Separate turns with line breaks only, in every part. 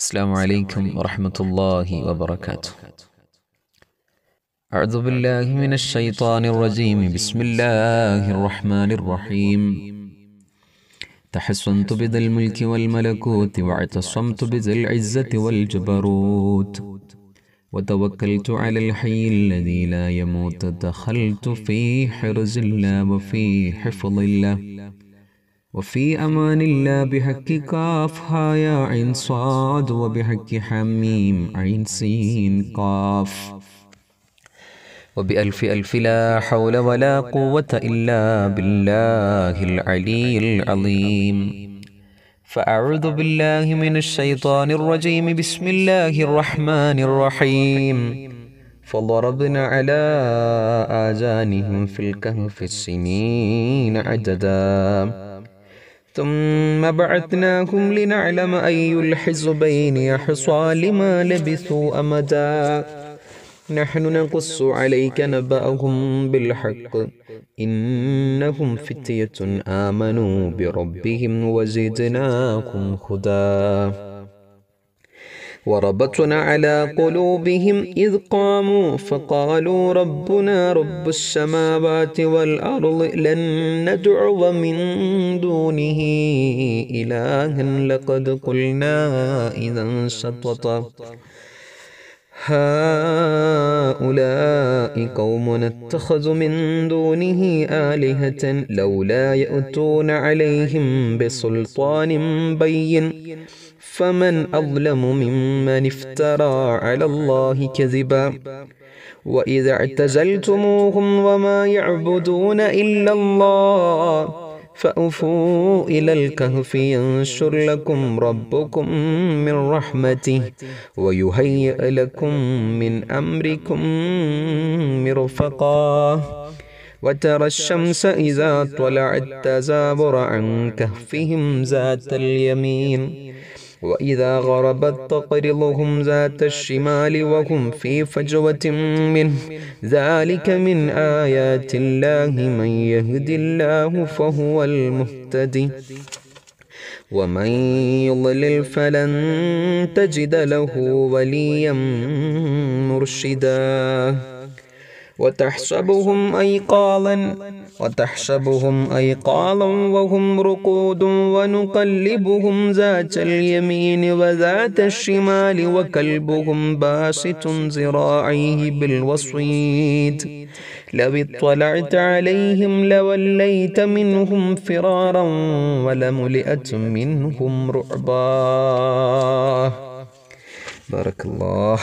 السلام عليكم ورحمة الله وبركاته أعوذ بالله من الشيطان الرجيم بسم الله الرحمن الرحيم تحسنت بذا الملك والملكوت واعتصمت بذا العزة والجبروت وتوكلت على الحي الذي لا يموت دخلت في حرز الله وفي حفظ الله وفي أمان الله بحق كاف ها يا عين صاد وبحق حميم عين سين قاف وبألف ألف لا حول ولا قوة إلا بالله العلي العظيم فأعوذ بالله من الشيطان الرجيم بسم الله الرحمن الرحيم فضربنا على آذانهم في الكهف السنين عددا ثم بعثناهم لنعلم أي الحزبين يحصى لما لبثوا أمدا نحن نقص عليك نبأهم بالحق إنهم فتية آمنوا بربهم وزدناهم هدى وربطنا على قلوبهم إذ قاموا فقالوا ربنا رب السماوات والأرض لن ندعو من دونه إلها لقد قلنا إذا شططا هؤلاء قوم اتخذ من دونه آلهة لولا يأتون عليهم بسلطان بين فمن أظلم ممن افترى على الله كذبا وإذا اعتزلتموهم وما يعبدون إلا الله فأوفوا إلى الكهف ينشر لكم ربكم من رحمته ويهيئ لكم من أمركم مرفقا وترى الشمس إذا طلعت تزابر عن كهفهم ذات اليمين وإذا غربت تقرضهم ذات الشمال وهم في فجوة منه ذلك من آيات الله من يهد الله فهو المهتدي ومن يضلل فلن تجد له وليا مرشدا وتحسبهم أيقاظا وتحسبهم أيقاظا وهم رقود ونقلبهم ذات اليمين وذات الشمال وكلبهم باسط ذراعيه بالوصيد لو اطلعت عليهم لوليت منهم فرارا ولملئت منهم رعبا بارك الله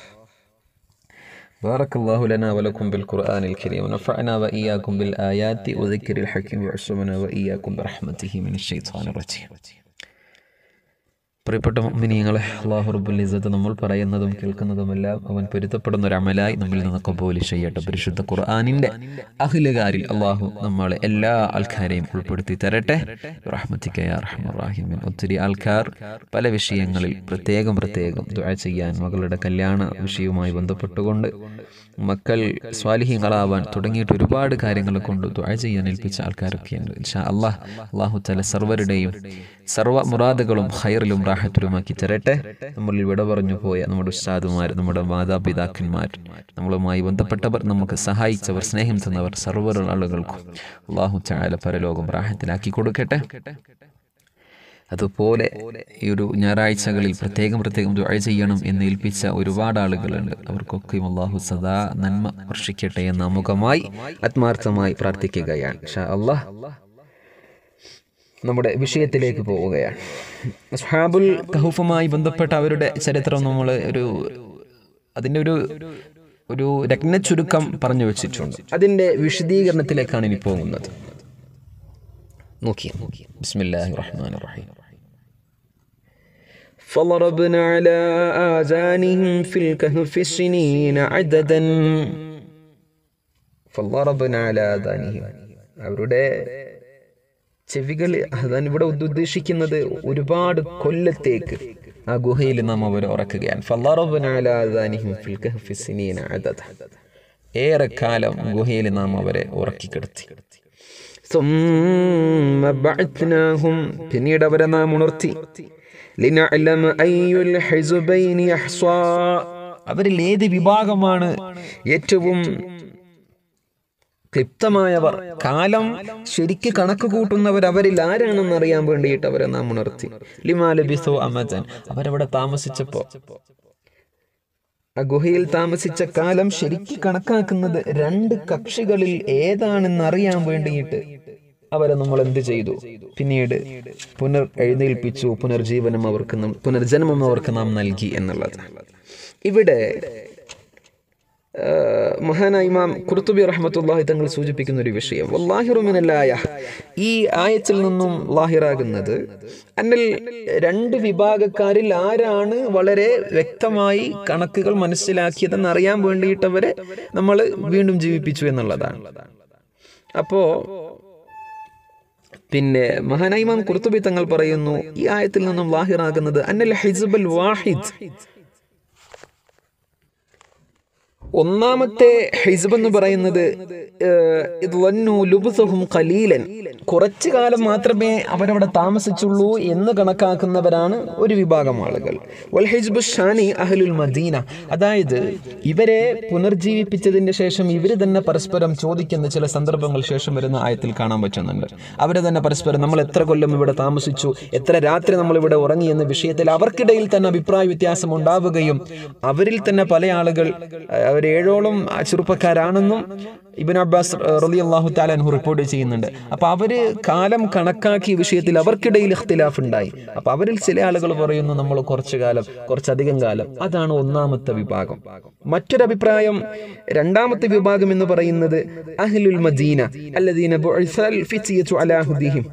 بارك الله لنا ولكم بالقرآن الكريم ونفعنا وإياكم بالآيات وذكر الحكيم وعصمنا وإياكم برحمته من الشيطان الرجيم പ്രിയപ്പെട്ട മിനിയങ്ങളെ അള്ളാഹു റബ്ബുൽ ഇസത്ത് നമ്മൾ പറയുന്നതും കേൾക്കുന്നതുമെല്ലാം അവൻ പൊരുത്തപ്പെടുന്ന ഒരു അമലായി നമ്മിൽ നിന്ന് കബൂലി ചെയ്യട്ടെ പരിശുദ്ധ ഖുർആാനിൻ്റെ അഖിലുകാരിൽ അള്ളാഹു നമ്മളെ എല്ലാ ആൾക്കാരെയും ഉൾപ്പെടുത്തി തരട്ടെ റഹ്മത്തിക്കയ റഹ്മറാഹിമിൻ ഒത്തിരി ആൾക്കാർ പല വിഷയങ്ങളിൽ പ്രത്യേകം പ്രത്യേകം ദുആ ചെയ്യാൻ മകളുടെ കല്യാണ വിഷയവുമായി ബന്ധപ്പെട്ടുകൊണ്ട് മക്കൾ സ്വാലിഹ്യങ്ങളാവാൻ തുടങ്ങിയിട്ട് ഒരുപാട് കാര്യങ്ങൾ കൊണ്ട് ദുആ ചെയ്യാൻ ഏൽപ്പിച്ച ആൾക്കാരൊക്കെയുണ്ട് ഇൻഷാ അള്ളാഹ് അള്ളാഹു തല സർവരുടെയും സർവ്വ മുറാദുകളും ഹൈറിലും റാഹത്തിലുമാക്കി തരട്ടെ നമ്മളിൽ വിട പറഞ്ഞു പോയ നമ്മുടെ ഉസ്താദുമാർ നമ്മുടെ മാതാപിതാക്കന്മാർ നമ്മളുമായി ബന്ധപ്പെട്ടവർ നമുക്ക് സഹായിച്ചവർ സ്നേഹം തന്നവർ സർവ്വ ആളുകൾക്കും അള്ളാഹു ചായാല പരലോകം റാഹത്തിലാക്കി കൊടുക്കട്ടെ അതുപോലെ ഈ ഒരു ഞായറാഴ്ചകളിൽ പ്രത്യേകം പ്രത്യേകം ദുആ ചെയ്യണം എന്ന് ഏൽപ്പിച്ച ഒരുപാട് ആളുകളുണ്ട് അവർക്കൊക്കെയും അള്ളാഹു സദാ നന്മ വർഷിക്കട്ടെ എന്ന മുഖമായി ആത്മാർത്ഥമായി പ്രാർത്ഥിക്കുകയാണ് ഷാ അള്ളാഹ് നമ്മുടെ വിഷയത്തിലേക്ക് പോവുകയാണ് അസ്ഹാബുൽ കഹൂഫുമായി ബന്ധപ്പെട്ട അവരുടെ ചരിത്രം നമ്മൾ ഒരു അതിൻ്റെ ഒരു ഒരു രത്ന ചുരുക്കം പറഞ്ഞു വെച്ചിട്ടുണ്ട് അതിൻ്റെ വിശദീകരണത്തിലേക്കാണ് ഇനി പോകുന്നത് നോക്കിയ ബിസ്മില്ലാഹി റഹ്മാൻ റഹീം فضربنا على آذانهم في الكهف سنين عددا فضربنا على آذانهم അവരുടെ ചെവികൾ അതാണ് ഇവിടെ ഉദ്ദേശിക്കുന്നത് ഒരുപാട് കൊല്ലത്തേക്ക് ആ ഗുഹയിൽ നാം അവർ ഉറക്കുകയാണ് ഏറെക്കാലം ഗുഹയിൽ നാം അവരെ ഉറക്കിക്കിടത്തി ثم بعثناهم പിന്നീട് അവരെ നാം ഉണർത്തി
لنعلم أي الحزبين يحصى
അവരിൽ ഏത് വിഭാഗമാണ് ഏറ്റവും ക്ലിപ്തമായവർ കാലം ശരിക്ക് കണക്ക് കൂട്ടുന്നവർ അവരിൽ ആരാണെന്ന് അറിയാൻ വേണ്ടിയിട്ട് അവരെ നാം ഉണർത്തി ലിമാലബിസോ അമജൻ അവരവിടെ താമസിച്ചപ്പോ ആ ഗുഹയിൽ താമസിച്ച കാലം ശരിക്ക് കണക്കാക്കുന്നത് രണ്ട് കക്ഷികളിൽ ഏതാണെന്ന് അറിയാൻ വേണ്ടിയിട്ട് അവരെ നമ്മൾ എന്ത് ചെയ്തു പിന്നീട് പുനർ എഴുന്നേൽപ്പിച്ചു പുനർജീവനം അവർക്ക് നം- പുനർജന്മം അവർക്ക് നാം നൽകി എന്നുള്ളത് ഇവിടെ ആ, മഹാനായ ഇമാം കുർത്തുബി റഹ്മത്തുള്ളാഹി തങ്ങൾ സൂചിപ്പിക്കുന്ന ഒരു വിഷയം വല്ലാഹിറുമിനല്ലായ ഈ ആയത്തിൽ നിന്നും ലാഹിറാകുന്നത് അന്നൽ രണ്ട് വിഭാഗക്കാരിൽ ആരാണ് വളരെ വ്യക്തമായി കണക്കുകൾ മനസ്സിലാക്കിയതെന്ന് അറിയാൻ വേണ്ടിയിട്ടവരെ നമ്മൾ വീണ്ടും ജീവിപ്പിച്ചു എന്നുള്ളതാണ് അപ്പോ പിന്നെ മഹാനായ ഇമാം കുർത്തുബി തങ്ങൾ പറയുന്നു ഈ ആയത്തിൽ നിന്നും ലാഹിറാകുന്നത് അന്നൽ ഹിസ്ബൽ വാഹിദ് ഒന്നാമത്തെ ഹിസ്ബ് എന്ന് പറയുന്നത് ഏഹ്, ഇത് വന്നു ലുബ്സഹും ഖലീലൻ കുറച്ചു കാലം മാത്രമേ അവരവിടെ താമസിച്ചുള്ളൂ എന്ന് കണക്കാക്കുന്നവരാണ് ഒരു വിഭാഗം ആളുകൾ വൽ ഹിസ്ബു ഷാനി അഹ്ലുൽ മദീന അതായത് ഇവരെ പുനർജീവിപ്പിച്ചതിന്റെ ശേഷം ഇവർ തന്നെ പരസ്പരം ചോദിക്കുന്ന ചില സന്ദർഭങ്ങൾ ശേഷം വരുന്ന ആയത്തിൽ കാണാൻ പറ്റുന്നുണ്ട് അവർ തന്നെ പരസ്പരം നമ്മൾ എത്ര കൊല്ലം ഇവിടെ താമസിച്ചു എത്ര രാത്രി നമ്മൾ ഇവിടെ ഉറങ്ങി എന്ന വിഷയത്തിൽ അവർക്കിടയിൽ തന്നെ അഭിപ്രായ വ്യത്യാസം ഉണ്ടാവുകയും അവരിൽ തന്നെ പല ആളുകൾ അഹ് അവർ ഏഴോളം ചെറുപ്പക്കാരാണെന്നും ഇബിൻ അബ്ബാസ് റലി അള്ളാഹു താലാൻഹു റിപ്പോർട്ട് ചെയ്യുന്നുണ്ട് അപ്പൊ അവര് കാലം കണക്കാക്കിയ വിഷയത്തിൽ അവർക്കിടയിൽ ഇഖ്തിലാഫ് ഉണ്ടായി അപ്പൊ അവരിൽ ചില ആളുകൾ പറയുന്നു നമ്മൾ കുറച്ചു കാലം കുറച്ചധികം കാലം അതാണ് ഒന്നാമത്തെ വിഭാഗം മറ്റൊരു അഭിപ്രായം രണ്ടാമത്തെ വിഭാഗം എന്ന് പറയുന്നത് അഹ്ലുൽ മദീന അല്ലദീന ബുഇസൽ ഫിത്യതു അലാ ഹുദിഹിം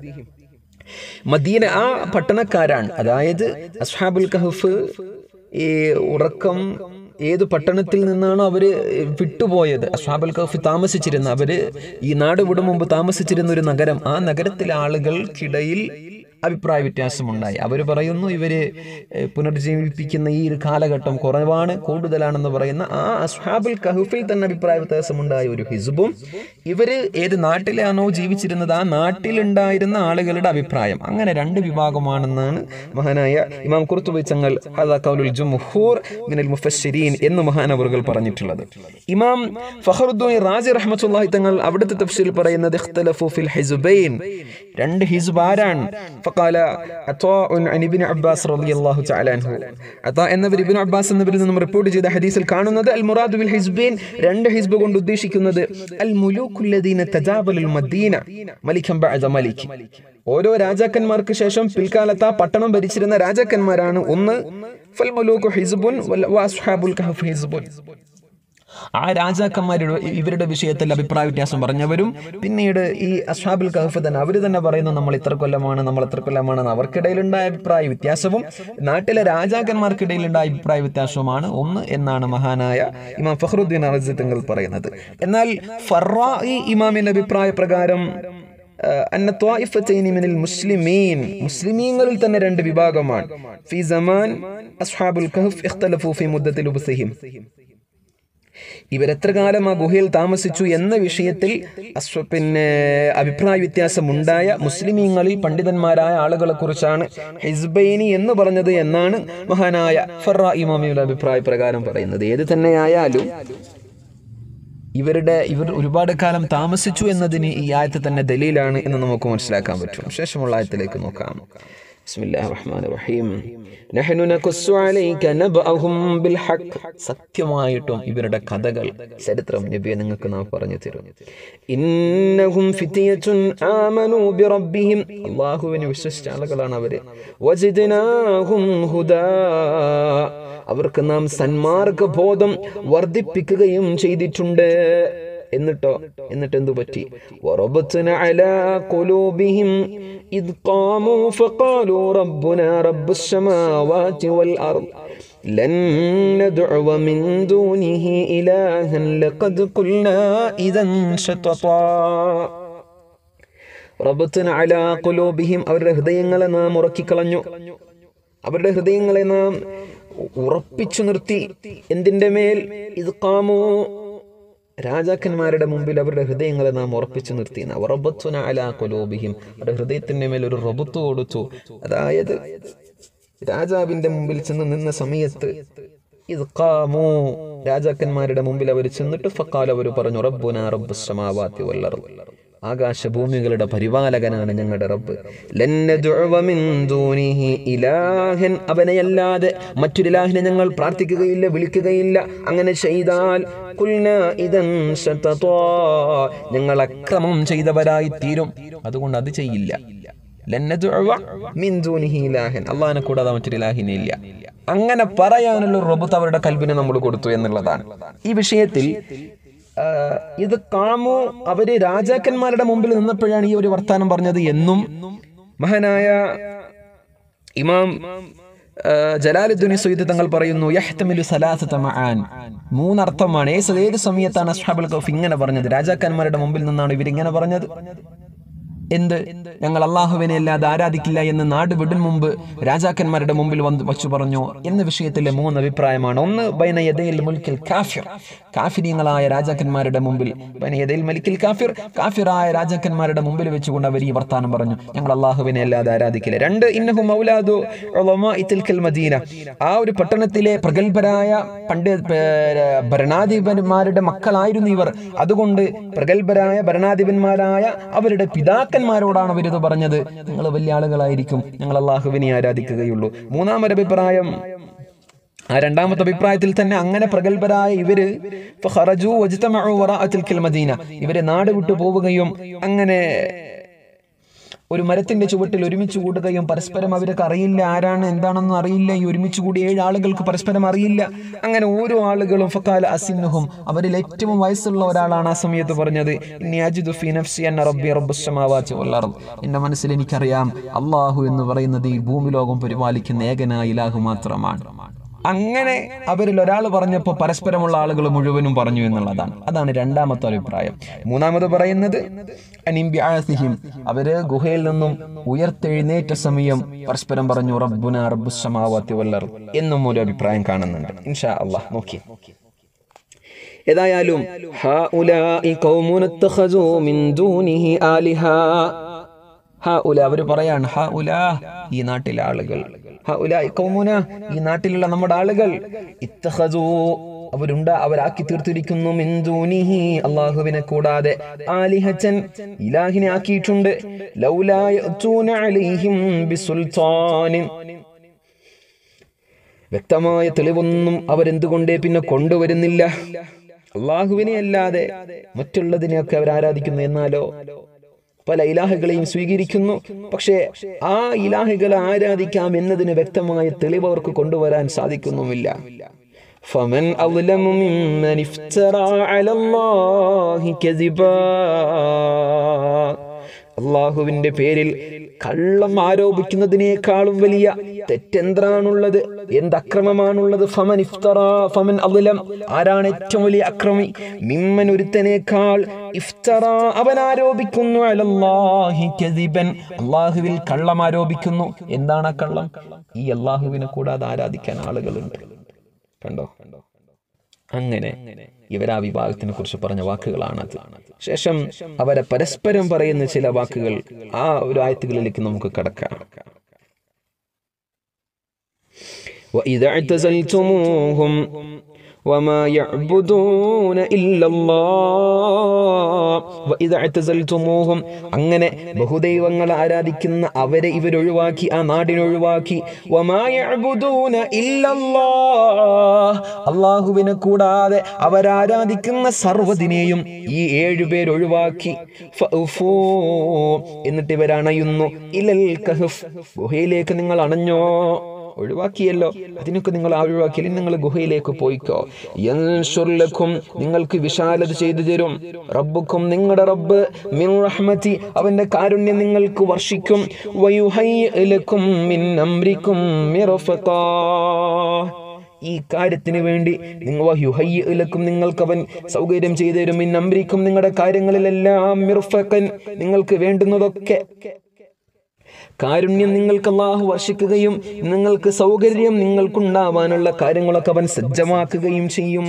മദീന ആ പട്ടണക്കാരാണ് അതായത് അസ്ഹാബുൽ കഹഫ് ഈ ഉറക്കം ഏത് പട്ടണത്തിൽ നിന്നാണോ അവര് വിട്ടുപോയത് അസ്ഹാബുൽ കഹഫ് താമസിച്ചിരുന്ന അവര് ഈ നാട് വിടും മുമ്പ് താമസിച്ചിരുന്ന ഒരു നഗരം ആ നഗരത്തിലെ ആളുകൾക്കിടയിൽ അഭിപ്രായ വ്യത്യാസമുണ്ടായി അവർ പറയുന്നു ഇവര് ഏഹ്, പുനർജീവിപ്പിക്കുന്ന ഈ ഒരു കാലഘട്ടം കുറവാണ് കൂടുതലാണെന്ന് പറയുന്ന ആ അസ്ഹാബുൽ കഹഫിൽ തന്നെ അഭിപ്രായ വ്യത്യാസമുണ്ടായ ഒരു ഹിസുബും ഇവര് ഏത് നാട്ടിലാണോ ജീവിച്ചിരുന്നത് ആ നാട്ടിലുണ്ടായിരുന്ന ആളുകളുടെ അഭിപ്രായം അങ്ങനെ രണ്ട് വിഭാഗമാണെന്നാണ് മഹാനായ ഇമാം കുർത്തുബി ചങ്ങൽ ഹദാ ഖൗലുൽ ജുംഹൂർ മിനൽ മുഫസ്സിരീൻ എന്ന് മഹാനവറുകൾ പറഞ്ഞിട്ടുള്ളത് ഇമാം ഫഖറുദ്ദീൻ റാജി റഹ്മത്തുള്ളാഹി തങ്ങൾ അവിടുത്തെ തഫ്സീൽ പറയുന്നത് ഇഖ്തലഫു ഫിൽ ഹിസ്ബൈൻ രണ്ട് ഹിസ്ബ് ആരാണ് فقال عطاء عن ابن عباس رضي الله تعالى عنه عطاء എന്നവർ ഇബ്നു അബ്ബാസ് എന്നവരിൽ നിന്നും റിപ്പോർട്ട് ചെയ്ത ഹദീസിൽ കാണുന്നത് അൽ മുറാദു ബിൽ ഹിസ്ബൈൻ രണ്ട് ഹിസ്ബ് കൊണ്ട് ഉദ്ദേശിക്കുന്നത് അൽ മുലൂക്കുല്ലദീന തജാബലുൽ മദീന മലികം ബഅദ മലിക് ഓരോ രാജാക്കന്മാർക്ക് ശേഷം പിൽക്കാലത്ത് ആ പട്ടണം ഭരിച്ചിരുന്ന രാജാക്കന്മാരാണ് ഒന്ന് ഫൽ മുലൂക്കു ഹിസ്ബുൻ വൽ- വഅസ്ഹാബുൽ കഹഫ് ഹിസ്ബുൻ ആ രാജാക്കന്മാരുടെ ഇവരുടെ വിഷയത്തിൽ അഭിപ്രായ വ്യത്യാസം പറഞ്ഞവരും പിന്നീട് ഈ അസ്ഹാബുൽ കഹഫ് തന്നെ അവർ തന്നെ പറയുന്നു നമ്മൾ ഇത്ര കൊല്ലമാണ് നമ്മൾ ഇത്ര കൊല്ലമാണെന്ന് അവർക്കിടയിലുണ്ടായ അഭിപ്രായ വ്യത്യാസവും നാട്ടിലെ രാജാക്കന്മാർക്കിടയിലുണ്ടായ അഭിപ്രായ വ്യത്യാസവുമാണ് ഒന്ന് എന്നാണ് മഹാനായ ഇമാം ഫഖറുദ്ദീൻ അറസി തങ്ങൾ പറയുന്നത് എന്നാൽ ഫറായി ഇമാമിന്റെ അഭിപ്രായ പ്രകാരം ആഹ്, അന്ന ത്വായിഫത്തൈനി മിനൽ മുസ്ലിമീൻ മുസ്ലിമീങ്ങളിൽ തന്നെ രണ്ട് വിഭാഗമാണ് ഫി സമാൻ അസ്ഹാബുൽ കഹഫ് ഇഖ്തലഫു ഫി മുദ്ദത്തിൽ ഉപസഹിം ഇവരെത്ര കാലം ആ ഗുഹയിൽ താമസിച്ചു എന്ന വിഷയത്തിൽ അസ്വ പിന്നെ അഭിപ്രായ വ്യത്യാസമുണ്ടായ മുസ്ലിമീങ്ങളിൽ പണ്ഡിതന്മാരായ ആളുകളെ കുറിച്ചാണ് ഹിസ്ബൈനി എന്ന് പറഞ്ഞത് എന്നാണ് മഹാനായ ഫറ ഇമാമിയുടെ അഭിപ്രായ പ്രകാരം പറയുന്നത് ഏത് തന്നെയായാലും ഇവരുടെ ഇവർ ഒരുപാട് കാലം താമസിച്ചു എന്നതിന് ഈ ആയത്ത് തന്നെ ദലീലാണ് എന്ന് നമുക്ക് മനസ്സിലാക്കാൻ പറ്റും ശേഷമുള്ള ആയത്തിലേക്ക് നോക്കാം بسم الله الرحمن الرحيم نحن نقص عليك نبأهم بالحق സത്യമായിട്ടും ഇവരുടെ കഥകൾ ചരിത്രം നബിയെ നിങ്ങൾക്ക് നാം പറഞ്ഞു തരും ഇന്നഹും ഫിത്തിയത്തുൻ ആമനു ബിറബ്ബിഹിം അല്ലാഹുവിനെ വിശ്വസിച്ച ആളുകളാണ് അവര് വജിദ്നാഹും ഹുദാ അവർക്ക് നാം സന്മാർഗ ബോധം വർദ്ധിപ്പിക്കുകയും ചെയ്തിട്ടുണ്ട് എന്നിട്ടോ എന്നിട്ട് എന്തു പറ്റി വറബത്ന അലാ ഖുലൂബിഹിം ഇദ് ഖാമൂ ഫഖാലൂ റബ്ബുനാ റബ്ബുസ് സമാവാതി വൽ അർദ് لن ندعو من دونه إلها لقد قلنا إذا شططا റബത്തന അലാ ഖുലൂബിഹിം അവരുടെ ഹൃദയങ്ങളെ നാം ഉറക്കിക്കളഞ്ഞു അവരുടെ ഹൃദയങ്ങളെ നാം ഉറപ്പിച്ചു നിർത്തി എന്തിന്റെ മേൽ ഇത് കാമോ രാജാക്കന്മാരുടെ മുമ്പിൽ അവരുടെ ഹൃദയങ്ങളെ നാം ഉറപ്പിച്ചു നിർത്തി റബത്തുന അലാ കൊലോബിഹിം അവരുടെ ഹൃദയത്തിന്റെ മേൽ ഒരു റബത്ത് കൊടുത്തു അതായത് രാജാവിന്റെ മുമ്പിൽ ചെന്ന് നിന്ന സമയത്ത് ഇത് ഖാമൂ രാജാക്കന്മാരുടെ മുമ്പിൽ അവർ ചെന്നിട്ട് ഫക്കാൽ അവർ പറഞ്ഞു റബ്ബുന റബ്ബു സമാവാത്തി വല്ലറു ആകാശഭൂമികളുടെ പരിപാലകനാണ് ഞങ്ങളുടെ റബ്ബ് ലൻ നദ്ഉവ മിൻ ദൂനിഹി ഇലാഹൻ അവനെയല്ലാതെ മറ്റൊരു ഇലാഹിനെ ഞങ്ങൾ പ്രാർത്ഥിക്കുകയില്ല വിളിക്കുകയില്ല അങ്ങനെ ചെയ്താൽ കുൽന ഇദൻ ശതതാ ഞങ്ങൾ അക്രമം ചെയ്തവരായി തീരും അതുകൊണ്ട് അത് ചെയ്യില്ല ലൻ നദ്ഉവ മിൻ ദൂനിഹി ഇലാഹൻ അള്ളാഹിനെ കൂടാതെ മറ്റൊരു ഇലാഹിനെ ഇല്ല അങ്ങനെ പറയാനുള്ള ഒരു റബ്ബത്ത് അവരുടെ കൽബിനെ നമ്മൾ കൊടുത്തു എന്നുള്ളതാണ് ഈ വിഷയത്തിൽ ആ, ഇത് കാമു അവര് രാജാക്കന്മാരുടെ മുമ്പിൽ നിന്നപ്പോഴാണ് ഈ ഒരു വർത്താനം പറഞ്ഞത് എന്നും മഹാനായ ഇമാം ആ, ജലാലുദ്ദീൻ സുയ്ദ് തങ്ങൾ പറയുന്നു യഹ്തമിലു സലാസത മആൻ മൂന്നർത്ഥമാണ് ഏത് ഏത് സമയത്താണ് അസ്ഹാബുൽ കൗഫ് ഇങ്ങനെ പറഞ്ഞത് രാജാക്കന്മാരുടെ മുമ്പിൽ നിന്നാണ് ഇവരിങ്ങനെ പറഞ്ഞത് എന്ത് ഞങ്ങൾ അള്ളാഹുവിനെ അല്ലാതെ ആരാധിക്കില്ല എന്ന് നാട് വിടും മുമ്പ് രാജാക്കന്മാരുടെ മുമ്പിൽ വന്ന് വച്ചു പറഞ്ഞു എന്ന വിഷയത്തിലെ മൂന്ന് അഭിപ്രായമാണ് ഒന്ന് ബൈന യദയിൽ മുൽക്കിൽ കാഫിർ കാഫിര്യങ്ങളായ രാജാക്കന്മാരുടെ മുമ്പിൽ ബൈന യദയിൽ മലിക്കിൽ കാഫിർ കാഫിറായ രാജാക്കന്മാരുടെ മുമ്പിൽ വെച്ചുകൊണ്ട് അവർ ഈ വർത്താനം പറഞ്ഞു ഞങ്ങൾ അള്ളാഹുവിനെ അല്ലാതെ ആരാധിക്കില്ല രണ്ട് ഇന്നഹു മൗലാദു ഉളമാഇ തിൽക്കൽ മദീന ആ ഒരു പട്ടണത്തിലെ പ്രഗത്ഭരായ പണ്ട് പേ- ഭരണാധിപന്മാരുടെ മക്കളായിരുന്നു ഇവർ അതുകൊണ്ട് പ്രഗത്ഭരായ ഭരണാധിപന്മാരായ അവരുടെ പിതാക്കന്മാരോടാണ് അവരിത് പറഞ്ഞത് നിങ്ങൾ വലിയ ആളുകളായിരിക്കും ഞങ്ങൾ അള്ളാഹുവിനെ ആരാധിക്കുകയുള്ളൂ മൂന്നാമൊരു അഭിപ്രായം ആ രണ്ടാമത്തെ അഭിപ്രായത്തിൽ തന്നെ അങ്ങനെ പ്രഗത്ഭരായ ഇവര് ഫഖറജു വജ്തമഉ വറാഅ തിൽക്കൽ മദീന ഇവരെ നാട് വിട്ടു പോവുകയും അങ്ങനെ ഒരു മരത്തിന്റെ ചുവട്ടിൽ ഒരുമിച്ച് കൂടുകയും പരസ്പരം അവർക്ക് അറിയില്ല ആരാണ് എന്താണെന്ന് അറിയില്ല ഈ ഒരുമിച്ച് കൂടിയ ഏഴ് ആളുകൾക്ക് പരസ്പരം അറിയില്ല അങ്ങനെ ഓരോ ആളുകളും ഫക്കാല അസിന്നുഹും അവരിൽ ഏറ്റവും വയസ്സുള്ള ഒരാളാണ് ആ സമയത്ത് പറഞ്ഞത് "ഇന്നി അജിദു ഫീ നഫ്സി അന്ന റബ്ബി റബ്ബുസ് സമാവാതി വൽ അർദ്." എന്റെ മനസ്സിൽ എനിക്കറിയാം അള്ളാഹു എന്ന് പറയുന്നത് ഈ ഭൂമി ലോകം പരിപാലിക്കുന്ന ഏകനായ ഇലാഹു മാത്രമാണ് അങ്ങനെ അവരിൽ ഒരാൾ പറഞ്ഞപ്പോൾ പരസ്പരമുള്ള ആളുകൾ മുഴുവനും പറഞ്ഞു എന്നുള്ളതാണ് അതാണ് രണ്ടാമത്തെ അഭിപ്രായം മൂന്നാമത് പറയുന്നത് അനിംബ്യാസിഹിം അവര് ഗുഹയിൽ നിന്നും ഉയർത്തെഴുന്നേറ്റ സമയം പരസ്പരം പറഞ്ഞു റബ്ബുന റബ്ബുസ് സമാവാത്തി വല്ലർ എന്നും ഒരു അഭിപ്രായം കാണുന്നുണ്ട് ഇൻഷാ അള്ളാഹ് നോക്കി ഏതായാലും ഹഉലാഇ ഖൗമുൻ ഇത്തഖസൂ മിൻ ദൂനിഹി ആലിഹ ഹഉല അവർ പറയാണ് ഹഉല ഈ നാട്ടിലെ ആളുകൾ ഹഉല ഖൗമുന ഈ നാട്ടിലുള്ള നമ്മുടെ ആളുകൾ ഇത്തഖസൂ അവരുണ്ട അവരാക്കി തീർത്തിരിക്കുന്നു മിൻ ദൂനിഹി അള്ളാഹുവിനെ കൂടാതെ ആലിഹച്ചൻ ഇലാഹിനെ ആക്കിയിട്ടുണ്ട് ലൗലാ യഅ്തൂന അലൈഹിം ബിസുൽത്താനിൻ വ്യക്തമായ തെളിവൊന്നും അവരെന്തുകൊണ്ടേ പിന്നെ കൊണ്ടുവരുന്നില്ല അള്ളാഹുവിനെ അല്ലാതെ മറ്റുള്ളതിനെയൊക്കെ അവർ ആരാധിക്കുന്നു എന്നാലോ പല ഇലാഹുകളെയും സ്വീകരിക്കുന്നു പക്ഷേ ആ ഇലാഹുകളെ ആരാധിക്കാം എന്നതിന് വ്യക്തമായ തെളിവ് അവർക്ക് കൊണ്ടുവരാൻ സാധിക്കുന്നുമില്ല فمن أظلم ممن افترى على الله كذبا അള്ളാഹുവിന്റെ പേരിൽ കള്ളം ആരോപിക്കുന്നതിനേക്കാളും വലിയ തെറ്റെന്താണുള്ളത് എന്ത് അക്രമമാണുള്ളത് ഫമൻ ഇഫ്തറ ഫമൻ അദ്ലം ആരാണ് ഏറ്റവും വലിയ അക്രമി മിമ്മൻ ഒരുത്തനേക്കാൾ ഇഫ്തറ അവൻ ആരോപിക്കുന്നു അലല്ലാഹി കദിബൻ അള്ളാഹുവിൽ കള്ളം ആരോപിക്കുന്നു എന്താണ് ആ കള്ളം ഈ അള്ളാഹുവിനെ കൂടാതെ ആരാധിക്കാൻ ആളുകളുണ്ട് കണ്ടോ അങ്ങനെ ഇവർ ആ വിഭാഗത്തിനെ കുറിച്ച് പറഞ്ഞ വാക്കുകളാണത് ശേഷം അവരെ പരസ്പരം പറയുന്ന ചില വാക്കുകൾ ആ ഒരു ആയത്തുകളിലേക്ക് നമുക്ക് കടക്കാം وإذا اعتزلتموهم وما يعبدون إلا الله وإذا اعتزلتموهم അങ്ങനെ ബഹുദൈവങ്ങൾ ആരാധിക്കുന്ന അവരെ ഇവരൊഴിവാക്കി ആ നാടിനൊഴിവാക്കി وما يعبدون إلا الله അള്ളാഹുവിനെ കൂടാതെ അവരാരാധിക്കുന്ന സർവ്വതിനെയും ഈ ഏഴുപേർ ഒഴിവാക്കി ഫൗഫൂ. എന്നിട്ട് ഇവരണയുന്നു ഇലൽ കഹഫ് ഗുഹയിലേക്ക് നിങ്ങൾ അണഞ്ഞോ ഒഴിവാക്കിയല്ലോ അതിനൊക്കെ നിങ്ങൾ ആ ഒഴിവാക്കിയാലും നിങ്ങൾ ഗുഹയിലേക്ക് പോയിക്കോ യൻഷുർ ലക്കും നിങ്ങൾക്ക് വിശാലത ചെയ്തു തരും റബ്ബുക്കും നിങ്ങളുടെ റബ്ബ് മിൻ റഹ്മതി അവന്റെ കാരുണ്യം നിങ്ങൾക്ക് വർഷിക്കും വയുഹയ്യ ലക്കും മിൻ അംരിക്കും മിർഫഖാ ഈ കാര്യത്തിന് വേണ്ടി നിങ്ങൾ വഹ്യുഹയ്യലക്കും നിങ്ങൾക്ക് അവൻ സൗകര്യം ചെയ്തു തരും മിൻ അംരിക്കും നിങ്ങളുടെ കാര്യങ്ങളിലെല്ലാം മിർഫഖൻ നിങ്ങൾക്ക് വേണ്ടുന്നതൊക്കെ കാരുണ്യം നിങ്ങൾക്ക് അള്ളാഹു വർഷിക്കുകയും നിങ്ങൾക്ക് സൗകര്യം നിങ്ങൾക്കുണ്ടാവാനുള്ള കാര്യങ്ങളൊക്കെ അവൻ സജ്ജമാക്കുകയും ചെയ്യും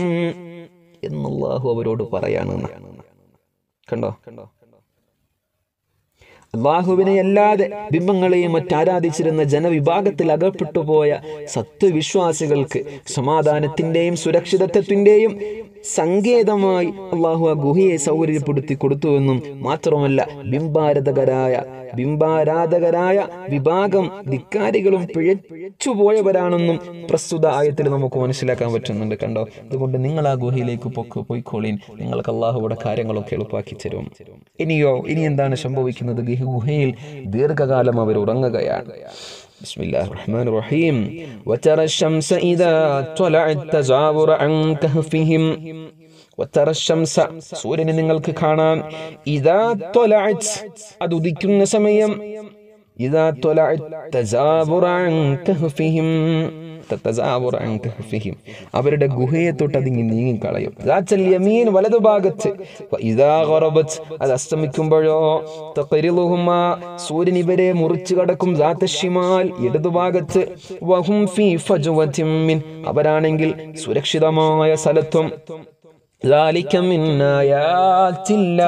എന്നല്ലാഹു അവരോട് പറയാണ് കണ്ടോ അള്ളാഹുവിനെ അല്ലാതെ ബിംബങ്ങളെയും മറ്റാരാധിച്ചിരുന്ന ജനവിഭാഗത്തിൽ അകപ്പെട്ടു പോയ സത്വവിശ്വാസികൾക്ക് സമാധാനത്തിന്റെയും സുരക്ഷിതത്വത്തിന്റെയും സങ്കേതമായി അള്ളാഹു ആ ഗുഹയെ സൗകര്യപ്പെടുത്തി കൊടുത്തുവെന്നും മാത്രമല്ല ബിംബാരാധകരായ ബിംബാരാധകരായ വിഭാഗം ധിക്കാരികളും പിഴച്ചുപോയവരാണെന്നും പ്രസ്തുത ആയത്തിൽ നമുക്ക് മനസ്സിലാക്കാൻ പറ്റുന്നുണ്ട് കണ്ടോ അതുകൊണ്ട് നിങ്ങൾ ആ ഗുഹയിലേക്ക് പൊക്ക് പോയിക്കോളീൻ നിങ്ങൾക്ക് അള്ളാഹുവിടെ കാര്യങ്ങളൊക്കെ എളുപ്പാക്കി തരും ഇനിയോ ഇനി എന്താണ് സംഭവിക്കുന്നത് ഗുഹ- ഗുഹയിൽ ദീർഘകാലം അവർ ഉറങ്ങുകയാണ് بسم الله الرحمن الرحيم وترى الشمس إذا طلعت تزاور عن كهفهم وترى الشمس സൂര്യനെ നിങ്ങൾക്ക് കാണാം ഇതാ طلعت അത് ഉദിക്കുന്ന സമയം ഇതാ طلعت تزاور عن كهفهم تتزاور عن كهفهم അവരുടെ ഗുഹയെ തൊട്ട് അതിങ്ങി നീങ്ങിക്കളയും ذات اليمين വലതുഭാഗത്ത് وإذا غربت അത് അസ്തമിക്കുമ്പോഴോ തഖരിലുഹുമാ സൂര്യൻ ഇവരെ മുറിച്ചു കടക്കും ذات الشمال ഇടതുഭാഗത്ത് വഹും ഫീ ഫജ്വതിൻ മിൻ അവരാണെങ്കിൽ സുരക്ഷിതമായ സ്ഥലത്തും ذلك من آيات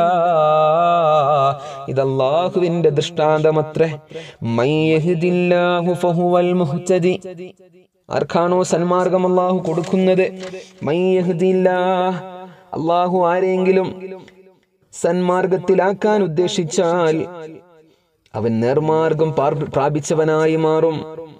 الله ഇത് അള്ളാഹുവിന്റെ ദൃഷ്ടാന്തമത്രേ മൻ യഹ്ദില്ലാഹു ഫഹുവൽ മുഹ്തദി ആർക്കാണോ സന്മാർഗം അള്ളാഹു കൊടുക്കുന്നത് മൻ യഹ്ദില്ലാഹ് അള്ളാഹു ആരെങ്കിലും സന്മാർഗത്തിലാക്കാൻ ഉദ്ദേശിച്ചാൽ അവൻ നേർമാർഗം പാർ- പ്രാപിച്ചവനായി മാറും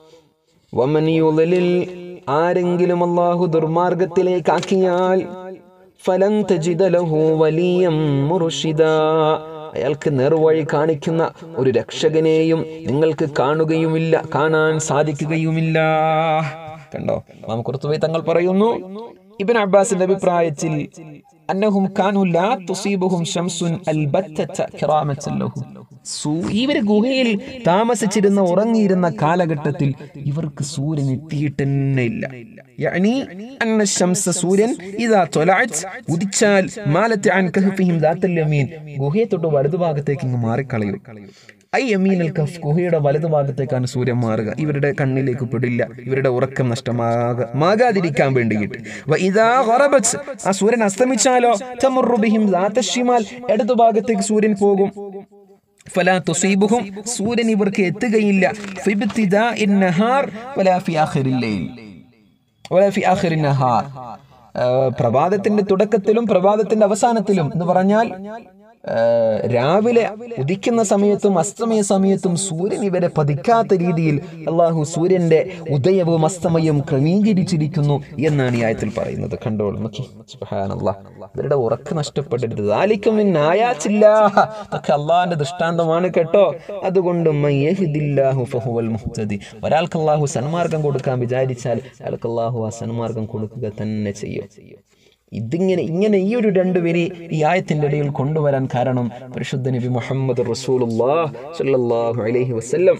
വമൻ യുളലിൽ ആരെങ്കിലും അള്ളാഹു ദുർമാർഗത്തിലേക്കാക്കിയാൽ ഫലം തജിദ ലഹു വലിയം മുർഷിദ അയാൾക്ക് നേർവഴി കാണിക്കുന്ന ഒരു രക്ഷകനെയും നിങ്ങൾക്ക് കാണുകയുമില്ല കാണാൻ സാധിക്കുകയുമില്ല കണ്ടോ നാം കുറത്തുപോയി തങ്ങൾ പറയുന്നു ഇബൻ അബ്ബാസിന്റെ അഭിപ്രായത്തിൽ അന്നഹും കാനു ലാ തുസീബുഹും ശംസുൻ അൽബത്തത കിറാമത്തൻ ലഹും സൂ- ഇവര് ഗുഹയിൽ താമസിച്ചിരുന്ന ഉറങ്ങിയിരുന്ന കാലഘട്ടത്തിൽ ഇവർക്ക് സൂര്യൻ എത്തിയിട്ട് തന്നെ ഇല്ല യഅനി അന്ന ശംസ സൂര്യൻ ഇദാ ത്വലഅത് ഉദിച്ചാൽ മാലത്ത് അൻ കഹ്ഫിഹിം ദാത്തൽ യമീൻ ഗുഹയെ തൊട്ട് വലതുഭാഗത്തേക്ക് ഇങ്ങ് മാറിക്കളയും ഐ യമീനൽ കഫ് ഗുഹയുടെ വലതുഭാഗത്തേക്കാണ് സൂര്യൻ മാറുക ഇവരുടെ കണ്ണിലേക്ക് പെടില്ല ഇവരുടെ ഉറക്കം നഷ്ടമാക മാകാതിരിക്കാൻ വേണ്ടിയിട്ട് വ ഇദാ ഗറബത് ആ സൂര്യൻ അസ്തമിച്ചാലോ തമുറു ബിഹിം ദാത്ത ഷിമാൽ ഇടതുഭാഗത്തേക്ക് സൂര്യൻ പോകും ഫലാ തുസീബുഹും സൂര്യൻ ഇവർക്ക് എത്തുകയില്ല ഫിബ്തിദാഇ النهار വലാ ഫി ആഖിറിൽ ലൈൽ വലാ ഫി ആഖിറിൻ നഹാർ ആ, പ്രഭാതത്തിന്റെ തുടക്കത്തിലും പ്രഭാതത്തിന്റെ അവസാനത്തിലും എന്ന് പറഞ്ഞാൽ ആ, രാവിലെ ഉദിക്കുന്ന സമയത്തും അസ്തമയ സമയത്തും സൂര്യൻ ഇവരെ പതിക്കാത്ത രീതിയിൽ അള്ളാഹു സൂര്യന്റെ ഉദയവും അസ്തമയവും ക്രമീകരിച്ചിരിക്കുന്നു എന്നാണ് ഈ ആയത്തിൽ പറയുന്നത് കണ്ടോളൂ നോക്കി സുബ്ഹാനല്ലാഹ്. ഇവരുടെ ഉറക്ക് നഷ്ടപ്പെടരുത് ദാലിക്കും ആയാച്ചില്ല അതൊക്കെ അള്ളാഹിന്റെ ദൃഷ്ടാന്തമാണ് കേട്ടോ അതുകൊണ്ട് മയ്യഹിദില്ലാഹു ഫഹുവൽ മുഹ്തദി ഒരാൾക്ക് അള്ളാഹു സന്മാർഗം കൊടുക്കാൻ വിചാരിച്ചാൽ അയാൾക്ക് അള്ളാഹു ആ സന്മാർഗം കൊടുക്കുക തന്നെ ചെയ്യും ഇതിങ്ങനെ ഇങ്ങനെ ഈ ഒരു രണ്ടുപേരെ ഈ ആയത്തിന്റെ ഇടയിൽ കൊണ്ടുവരാൻ കാരണം പരിശുദ്ധ നബി മുഹമ്മദ് റസൂലുള്ളാഹ് സ്വല്ലല്ലാഹു അലൈഹി വസല്ലം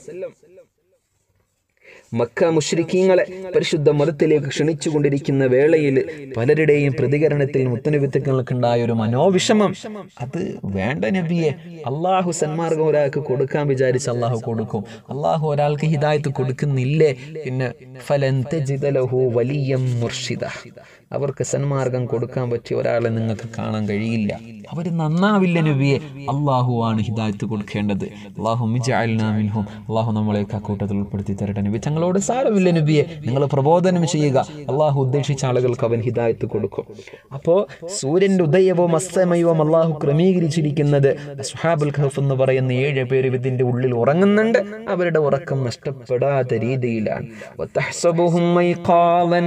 മക്ക മുഷ്രിക്കീങ്ങളെ പരിശുദ്ധ മതത്തിലേക്ക് ക്ഷണിച്ചുകൊണ്ടിരിക്കുന്ന വേളയിൽ പലരുടെയും പ്രതികരണത്തിൽ മുത്തനബിത്തങ്ങൾക്കുണ്ടായ ഒരു മനോവിഷമം അത് വേണ്ട നബിയെ അള്ളാഹു സന്മാർഗം ഒരാൾക്ക് കൊടുക്കാൻ വിചാരിച്ച് അള്ളാഹു കൊടുക്കും അള്ളാഹു ഒരാൾക്ക് ഹിദായത്ത് കൊടുക്കുന്നില്ലേ പിന്നെ ഫലൻ തജിദ ലഹു വലിയം മുർഷിദ അവർക്ക് സന്മാർഗം കൊടുക്കാൻ പറ്റിയ ഒരാളെ നിങ്ങൾക്ക് കാണാൻ കഴിയില്ല അവർ നന്നാവില്ല നബിയെ അള്ളാഹു ആണ് ഹിദായത്ത് കൊടുക്കേണ്ടത് അള്ളാഹു മിജാലിനാമിൻഹും അള്ളാഹു നമ്മളെയൊക്കെ ആ കൂട്ടത്തിൽ ഉൾപ്പെടുത്തി തരട്ടെ നബി തങ്ങളോട് സാരമില്ല നബിയെ നിങ്ങൾ പ്രബോധനം ചെയ്യുക അള്ളാഹു ഉദ്ദേശിച്ച ആളുകൾക്ക് അവൻ ഹിദായത്ത് കൊടുക്കും അപ്പോ സൂര്യന്റെ ഉദയവും അസ്തമയവും അള്ളാഹു ക്രമീകരിച്ചിരിക്കുന്നത് അസ്ഹാബുൽ ഖഫ് എന്ന് പറയുന്ന ഏഴ് പേര് ഇതിന്റെ ഉള്ളിൽ ഉറങ്ങുന്നുണ്ട് അവരുടെ ഉറക്കം നഷ്ടപ്പെടാത്ത രീതിയിലാണ് വതഹ്സബുഹും മൈഖാലൻ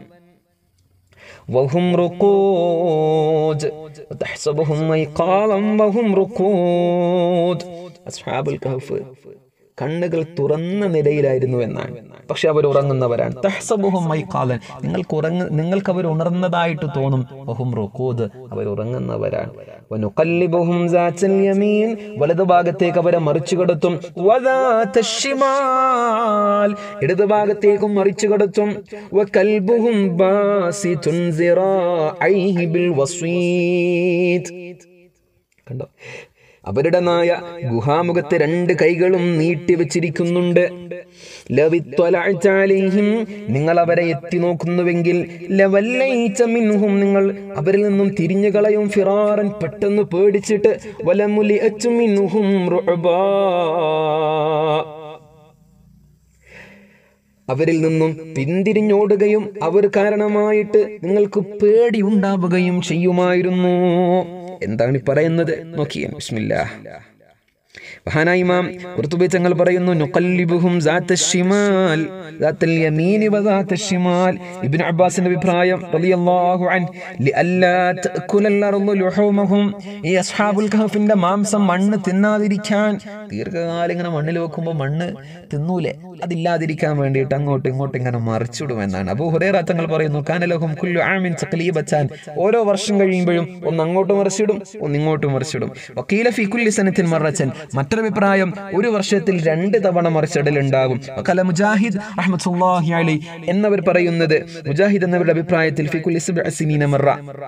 وهم رقود وتحسبهم ايقاظا وهم رقود أصحاب الكهف കണ്ണുകൾ തുറന്ന നിലയിലായിരുന്നു എന്നാണ് പക്ഷെ അവർ ഉറങ്ങുന്നവരാണ് തഹ്സബുഹും മൈഖാലൻ നിങ്ങൾക്ക് ഉറങ്ങ നിങ്ങൾക്ക് അവർ ഉണർന്നതായിട്ട് തോന്നും ബഹും റുക്കൂദ് അവർ ഉറങ്ങുന്നവരാണ് വനുഖല്ലിബുഹും ദാത്തൽ യമീൻ വലതുഭാഗത്തേക്ക് അവരെ മറിച്ചു കടത്തും വദാത്ത ശിമാൽ ഇടതുഭാഗത്തേക്കും മറിച്ചു കടത്തും വകൽബുഹും ബാസിതുൻ സിറാഇഹി ബിൽ വസീത് കണ്ടോ അവരുടെ നായ ഗുഹാമുഖത്ത് രണ്ട് കൈകളും നീട്ടി വെച്ചിരിക്കുന്നുണ്ട്
ലവിത്വലഅ്ത അലൈഹിം നിങ്ങൾ അവരെ എത്തി നോക്കുന്നുവെങ്കിൽ ലവല്ലൈത മിൻഹും നിങ്ങൾ അവരിൽ നിന്നും തിരിഞ്ഞു കളയും ഫിറാറൻ പെട്ടെന്ന് പേടിച്ചിട്ട് വലമുലിഅ്തു മിൻഹും റുഅബാ അവരിൽ നിന്നും പിന്തിരിഞ്ഞോടുകയും അവർ കാരണമായിട്ട് നിങ്ങൾക്ക് പേടി ഉണ്ടാവുകയും ചെയ്യുമായിരുന്നു എന്താണ് ഈ പറയുന്നത് നോക്കിയേ ബിസ്മില്ലാ മഹാനായ ഇമാം ഖുർത്തുബി തങ്ങൾ പറയുന്നു നുഖല്ലിബുഹും ദാത്ത ശിമാൽ ദാത്തൽ യമീനി വദാത്ത ശിമാൽ ഇബ്നു അബ്ബാസിന്റെ അഭിപ്രായം റളിയല്ലാഹു അൻ ലിഅല്ലാ തഅകുലൽ അർളു ലുഹൂമഹും ഈ അസ്ഹാബുൽ കഹഫിന്റെ മാംസം മണ്ണ് തിന്നാതിരിക്കാൻ ദീർഘകാലം ഇങ്ങനെ മണ്ണിൽ വെക്കുമ്പോൾ മണ്ണ് തിന്നൂലേ അതില്ലാതിരിക്കാൻ വേണ്ടിയിട്ട് അങ്ങോട്ടും ഇങ്ങോട്ടും ഇങ്ങനെ മറിച്ചിടും എന്നാണ് അബൂ ഹുറൈറ തങ്ങൾ പറയുന്നു കാനലഹും കുല്ലു ആമിൻ തഖലീബത്താൻ ഓരോ വർഷം കഴിയുമ്പോഴും ഒന്ന് അങ്ങോട്ട് മറിച്ചിടും ഒന്ന് ഇങ്ങോട്ട് മറിച്ചിടും വക്കീല ഫി കുല്ലി സനത്തിൻ മറച്ചൻ മറ്റൊരു അഭിപ്രായം ഒരു വർഷത്തിൽ രണ്ട് തവണ മറിച്ചിടൽ ഉണ്ടാകും കല മുജാഹിദ് റഹ്മത്തുള്ളാഹി അലൈ എന്നവർ പറയുന്നത് മുജാഹിദ് എന്നവരുടെ അഭിപ്രായത്തിൽ ഫി കുല്ലി സബ്അ സിനീന മറ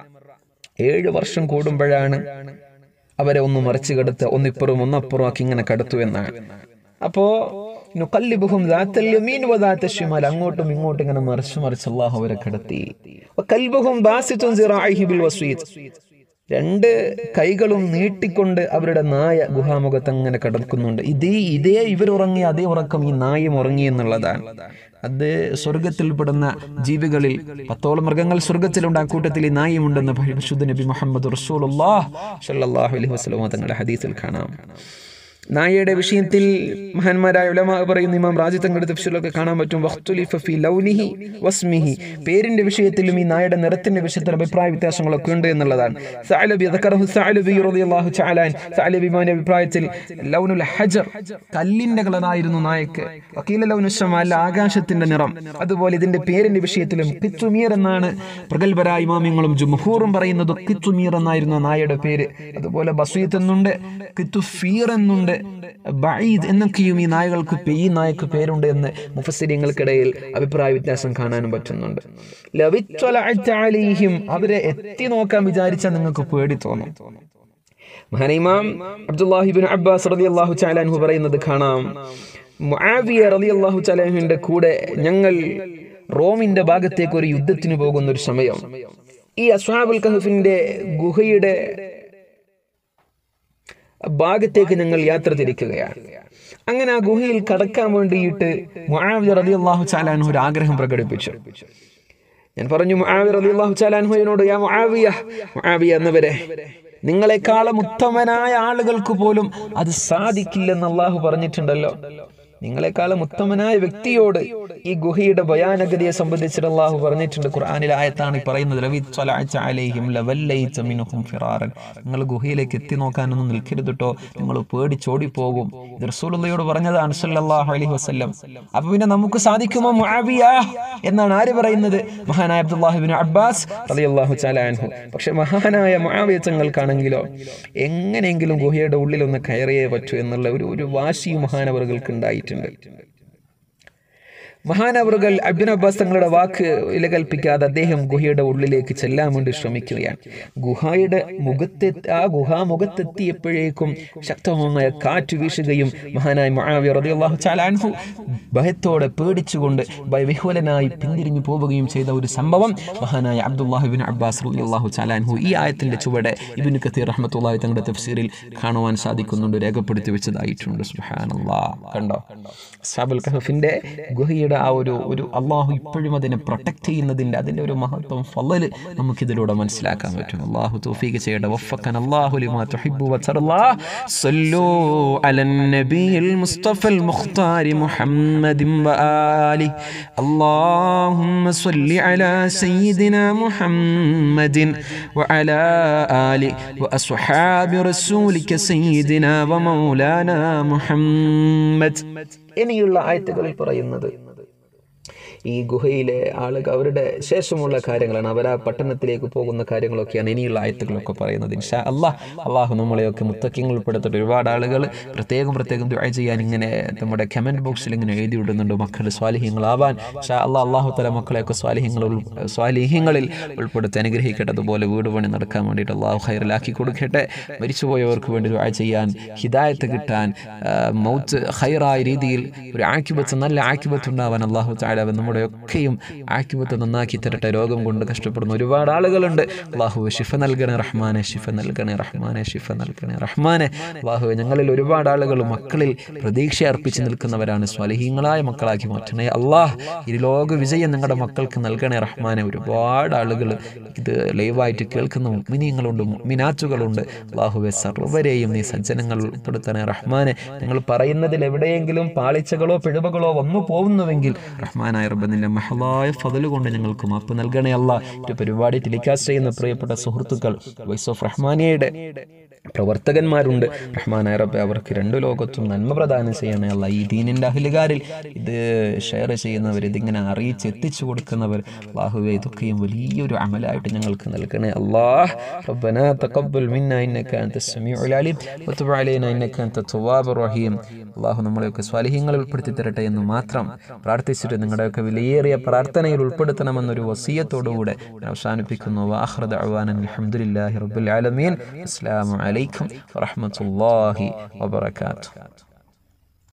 ഏഴ് വർഷം കൂടുമ്പോഴാണ് അവരെ ഒന്ന് മറിച്ച് കടത്ത് ഒന്നിപ്പുറം ഒന്നപ്പുറം ആക്കി ഇങ്ങനെ കടത്തു എന്നാണ് അപ്പോ നുഖല്ലിബുഹും ദാത്തൽ യമീൻ വദാത്ത ശിമാൽ അങ്ങോട്ടും ഇങ്ങോട്ടും ഇങ്ങനെ മറിച്ച് മറിച്ച് അല്ലാഹു അവരെ കടത്തി വകൽബുഹും ബാസിത്തുൻ സിറാഇഹി ബിൽ വസീത് രണ്ട് കൈകളും നീട്ടിക്കൊണ്ട് അവരുടെ നായ ഗുഹാമുഖത്ത് അങ്ങനെ കിടക്കുന്നുണ്ട് ഇതേ ഇതേ ഇവരുറങ്ങി അതേ ഉറക്കം ഈ നായും ഉറങ്ങി എന്നുള്ളതാണ് അത് സ്വർഗത്തിൽപ്പെടുന്ന ജീവികളിൽ പത്തോളം മൃഗങ്ങൾ സ്വർഗത്തിലുണ്ട് ആ കൂട്ടത്തിൽ ഈ നായുമുണ്ടെന്ന് പരിശുദ്ധ നബി മുഹമ്മദ് റസൂലുള്ളാഹ് സ്വല്ലല്ലാഹു അലൈഹി വസല്ലം തങ്ങളുടെ ഹദീസിൽ കാണാം നായയുടെ വിഷയത്തിൽ മഹാന്മാരായ ഉലമാ പറയുന്ന ഇമാം റാജി തങ്ങളുടെ തഫ്സീലൊക്കെ കാണാൻ പറ്റും വഖ്തുലിഫ ഫി ലൗനിഹി വസ്മിഹി പേരിന്റെ വിഷയത്തിലും ഈ നായയുടെ നിറത്തിന്റെ വിഷയത്തിൽ അഭിപ്രായ വ്യത്യാസങ്ങളൊക്കെ ഉണ്ട് എന്നുള്ളതാണ് സഅലബി ദക്കറഹു സഅലബി റളിയല്ലാഹു തആല അൻ സഅലബി മാന്റെ അഭിപ്രായത്തിൽ ലൗനുൽ ഹജർ കല്ലിന്റെ കളറായിരുന്നു നായക്ക് വക്കീല ലൗനു ശമാൽ ആകാശത്തിന്റെ നിറം അതുപോലെ ഇതിന്റെ പേരിന്റെ വിഷയത്തിലും കിത്തുമീർ എന്നാണ് പ്രഗത്ഭരായ ഇമാമിങ്ങളും ജുംഹൂറും പറയുന്നത് കിത്തുമീർ എന്നായിരുന്നു ആ നായയുടെ പേര് അതുപോലെ ബസീത്ത് എന്നുണ്ട് കിത്തുഫീർ എന്നുണ്ട് ബഈദ് എന്നൊക്കെയും ഈ നായകൾക്ക് പേ- ഈ നായക്ക് പേരുണ്ട് എന്ന് മുഫസ്സിരിങ്ങൾക്കിടയിൽ അഭിപ്രായ വ്യത്യാസം കാണാനും പറ്റുന്നുണ്ട് ലവിത്വലഅ്ത അലൈഹിം അവരെ എത്തി നോക്കാൻ വിചാരിച്ചാൽ നിങ്ങൾക്ക് പേടി തോന്നും മഹാനിമാം അബ്ദുല്ലാഹിബിൻ അബ്ബാസ് റളിയല്ലാഹു തആല അൻഹു പറയുന്നത് കാണാം മുആവിയ റളിയല്ലാഹു തആല അൻഹുവിന്റെ കൂടെ ഞങ്ങൾ റോമിന്റെ ഭാഗത്തേക്ക് ഒരു യുദ്ധത്തിന് പോകുന്ന ഒരു സമയം ഈ അസ്ഹാബുൽ കഹഫിന്റെ ഗുഹയുടെ ഭാഗത്തേക്ക് ഞങ്ങൾ യാത്ര തിരിക്കുകയാണ് അങ്ങനെ ആ ഗുഹയിൽ കടക്കാൻ വേണ്ടിയിട്ട് മുആവിയ റളിയല്ലാഹു തആല അൻഹു ഒരു ആഗ്രഹം പ്രകടിപ്പിച്ചു ഞാൻ പറഞ്ഞു മുആവിയ റളിയല്ലാഹു തആല അൻഹുവിനോട് യാ മുആവിയ മുആവിയ എന്നവരെ നിങ്ങളെക്കാളും ഉത്തമനായ ആളുകൾക്ക് പോലും അത് സാധിക്കില്ലെന്ന് അള്ളാഹു പറഞ്ഞിട്ടുണ്ടല്ലോ നിങ്ങളെക്കാളും ഉത്തമനായ വ്യക്തിയോട് ഈ ഗുഹയുടെ ഭയാനകതയെ സംബന്ധിച്ചിട്ട് അള്ളാഹു പറഞ്ഞിട്ടുണ്ട് ഖുർആനിൽ ആയത്താണ് ഈ പറയുന്നത് "ലവി ത്വലഅ്ത അലൈഹിം ലവല്ലൈത മിൻഹും ഫിറാറൻ." നിങ്ങൾ ഗുഹയിലേക്ക് എത്തി നോക്കാനൊന്നും നിൽക്കരുത് കേട്ടോ നിങ്ങൾ പേടിച്ചോടി പോകും ഇത് റസൂലുള്ളയോട് പറഞ്ഞതാണ് സല്ലല്ലാഹു അലൈഹി വസല്ലം അപ്പൊ പിന്നെ നമുക്ക് സാധിക്കുമോ മുആവിയ എന്നാണ് ആര് പറയുന്നത് മഹാനായ അബ്ദുല്ലാഹിബിൻ അബ്ബാസ് റളിയല്ലാഹു തആല അൻഹു പക്ഷെ മഹാനായ മുആവിയ തങ്ങൾക്കാണെങ്കിലോ എങ്ങനെയെങ്കിലും ഗുഹയുടെ ഉള്ളിൽ ഒന്ന് കയറിയേ പറ്റൂ എന്നുള്ള ഒരു ഒരു വാശി മഹാനവറുകൾക്ക് ഉണ്ടായിട്ടുണ്ട് മഹാനവറുകൾ അബ്ദുൻ അബ്ബാസ് തങ്ങളുടെ വാക്ക് വില കൽപ്പിക്കാതെ അദ്ദേഹം ഗുഹയുടെ ഉള്ളിലേക്ക് ചെല്ലാൻ വേണ്ടി ശ്രമിക്കുകയാണ് ഗുഹയുടെ മുഖത്തെ ആ ഗുഹാമുഖത്തെത്തിയപ്പോഴേക്കും ശക്തമായ കാറ്റ് വീശുകയും മഹാനായ മഹാവി റളിയല്ലാഹു തആല അൻഹു ഭയത്തോടെ പേടിച്ചുകൊണ്ട് ഭയവിഹ്വലനായി പിന്തിരിഞ്ഞു പോവുകയും ചെയ്ത ഒരു സംഭവം മഹാനായ അബ്ദുല്ലാഹിബിൻ അബ്ബാസ് റളിയല്ലാഹു തആല അൻഹു ഈ ആയത്തിന്റെ ചുവടെ ഇബ്നു കത്തീർ റഹ്മത്തുള്ളാഹി തങ്ങളുടെ തഫ്സീറിൽ കാണുവാൻ സാധിക്കുന്നുണ്ട് രേഖപ്പെടുത്തി വെച്ചതായിട്ടുണ്ട് സുബ്ഹാനല്ലാഹ് കണ്ടോ അസ്ഹാബുൽ കഹഫിന്റെ ഗുഹയുടെ ആ ഒരു ഒരു അള്ളാഹു ഇപ്പോഴും അതിനെ പ്രൊട്ടക്ട് ചെയ്യുന്നതിന്റെ അതിന്റെ ഒരു മഹത്വം ഫളല് നമുക്കിതിലൂടെ മനസ്സിലാക്കാൻ പറ്റും അള്ളാഹു തൗഫീഖ് ചെയ്യട്ടെ വഫക്കൻ അല്ലാഹു ലിമാ തുഹിബ്ബു വതർലാ സല്ലൂ അലൻ നബിയിൽ മുസ്തഫൽ മുഖ്താരി മുഹമ്മദിൻ വആലി اللهم صل على سيدنا محمد وعلى آل وأصحاب رسولك سيدنا ومولانا محمد ഇനിയുള്ള ആയത്തുകളിൽ പറയുന്നത് ഈ ഗുഹയിലെ ആളുകൾ അവരുടെ ശേഷമുള്ള കാര്യങ്ങളാണ് അവർ ആ പട്ടണത്തിലേക്ക് പോകുന്ന കാര്യങ്ങളൊക്കെയാണ് ഇനിയുള്ള ആയത്തുകളൊക്കെ പറയുന്നത് ഇൻഷാ അള്ളാഹ് അള്ളാഹു നമ്മളെയൊക്കെ മുത്തക്കിങ്ങൾ ഉൾപ്പെടുത്തിട്ട് ഒരുപാട് ആളുകൾ പ്രത്യേകം പ്രത്യേകം ദുആ ചെയ്യാൻ ഇങ്ങനെ നമ്മുടെ കമൻറ്റ് ബോക്സിൽ ഇങ്ങനെ എഴുതി വിടുന്നുണ്ട് മക്കൾ സ്വാലിഹ്യങ്ങളാവാൻ ഷാ അള്ളാഹ് അള്ളാഹു തല മക്കളെയൊക്കെ സ്വാലിഹ്യങ്ങൾ ഉൾ- സ്വാലിഹ്യങ്ങളിൽ ഉൾപ്പെടുത്തി അനുഗ്രഹിക്കട്ടെ അതുപോലെ വീട് പണി നടക്കാൻ വേണ്ടിയിട്ട് അള്ളാഹു ഹൈറിലാക്കി കൊടുക്കട്ടെ മരിച്ചുപോയവർക്ക് വേണ്ടി ദുആ ചെയ്യാൻ ഹിദായത്ത് കിട്ടാൻ ആ, മൗത്ത് ഹൈറായ രീതിയിൽ ഒരു ആക്കിബത്ത് നല്ല ആക്കിബത്ത് ഉണ്ടാവാൻ അള്ളാഹു താല നമ്മുടെ ഒക്കെയും ആക്കിബത്ത് നന്നാക്കി തരട്ടെ രോഗം കൊണ്ട് കഷ്ടപ്പെടുന്ന ഒരുപാട് ആളുകളുണ്ട് അള്ളാഹു ഷിഫ നൽകണേ റഹ്മാനെ ഷിഫ നൽകണേ റഹ്മാനെ ഷിഫ നൽകണേ റഹ്മാനെ അള്ളാഹു ഞങ്ങളിൽ ഒരുപാട് ആളുകൾ മക്കളിൽ പ്രതീക്ഷ അർപ്പിച്ച് നിൽക്കുന്നവരാണ് സ്വലഹീങ്ങളായ മക്കളാക്കി മാറ്റണേ അള്ളാഹ് ഈ ലോക വിജയം നിങ്ങളുടെ മക്കൾക്ക് നൽകണേ റഹ്മാനെ ഒരുപാട് ആളുകൾ ഇത് ലൈവായിട്ട് കേൾക്കുന്ന മുഗ്മിനീങ്ങളുണ്ട് മുഗ്മിനാറ്റുകളുണ്ട് അള്ളാഹുവെ സർവ്വരെയും നീ സജ്ജനങ്ങൾ ഉൾപ്പെടുത്തണേ റഹ്മാനെ നിങ്ങൾ പറയുന്നതിൽ എവിടെയെങ്കിലും പാളിച്ചകളോ പിഴവുകളോ വന്നു പോകുന്നുവെങ്കിൽ റഹ്മാനായ റബ്ബിന്റെ മഹലായ ഫതല് കൊണ്ട് ഞങ്ങൾക്ക് മാപ്പ് നൽകണേ അല്ല ഒരു പരിപാടി ടെലികാസ്റ്റ് ചെയ്യുന്ന പ്രിയപ്പെട്ട സുഹൃത്തുക്കൾ വോയിസ് ഓഫ് റഹ്മാനിയയുടെ പ്രവർത്തകന്മാരുണ്ട് റഹ്മാനായ റബ്ബെ അവർക്ക് രണ്ടു ലോകത്തും നന്മ പ്രദാനം ചെയ്യണേ അല്ല ഈ ദീനിന്റെ അഹിലുകാരിൽ ഇത് ഷെയർ ചെയ്യുന്നവർ ഇതിങ്ങനെ അറിയിച്ച് എത്തിച്ചു കൊടുക്കുന്നവർ അള്ളാഹുവെ ഇതൊക്കെയും വലിയൊരു അമലായിട്ട് ഞങ്ങൾക്ക് നൽകണേ അല്ലാഹ് ربنا تقبل منا انك انت السميع العليم وتب علينا انك انت التواب الرحيم അള്ളാഹു നമ്മളെയൊക്കെ സ്വാലിഹ്യങ്ങളിൽ ഉൾപ്പെടുത്തി തരട്ടെ എന്ന് മാത്രം പ്രാർത്ഥിച്ചിട്ട് നിങ്ങളുടെയൊക്കെ വിലയേറിയ പ്രാർത്ഥനയിൽ ഉൾപ്പെടുത്തണമെന്നൊരു വസീയത്തോടുകൂടെ ഞാൻ അവസാനിപ്പിക്കുന്നു വാഹ്റദ് അവാനൻ അലഹമുല്ലാഹി റബ്ബുൽ ആലമീൻ അസ്സലാമു അലൈക്കും വറഹ്മത്തുള്ളാഹി വബറകാതുഹു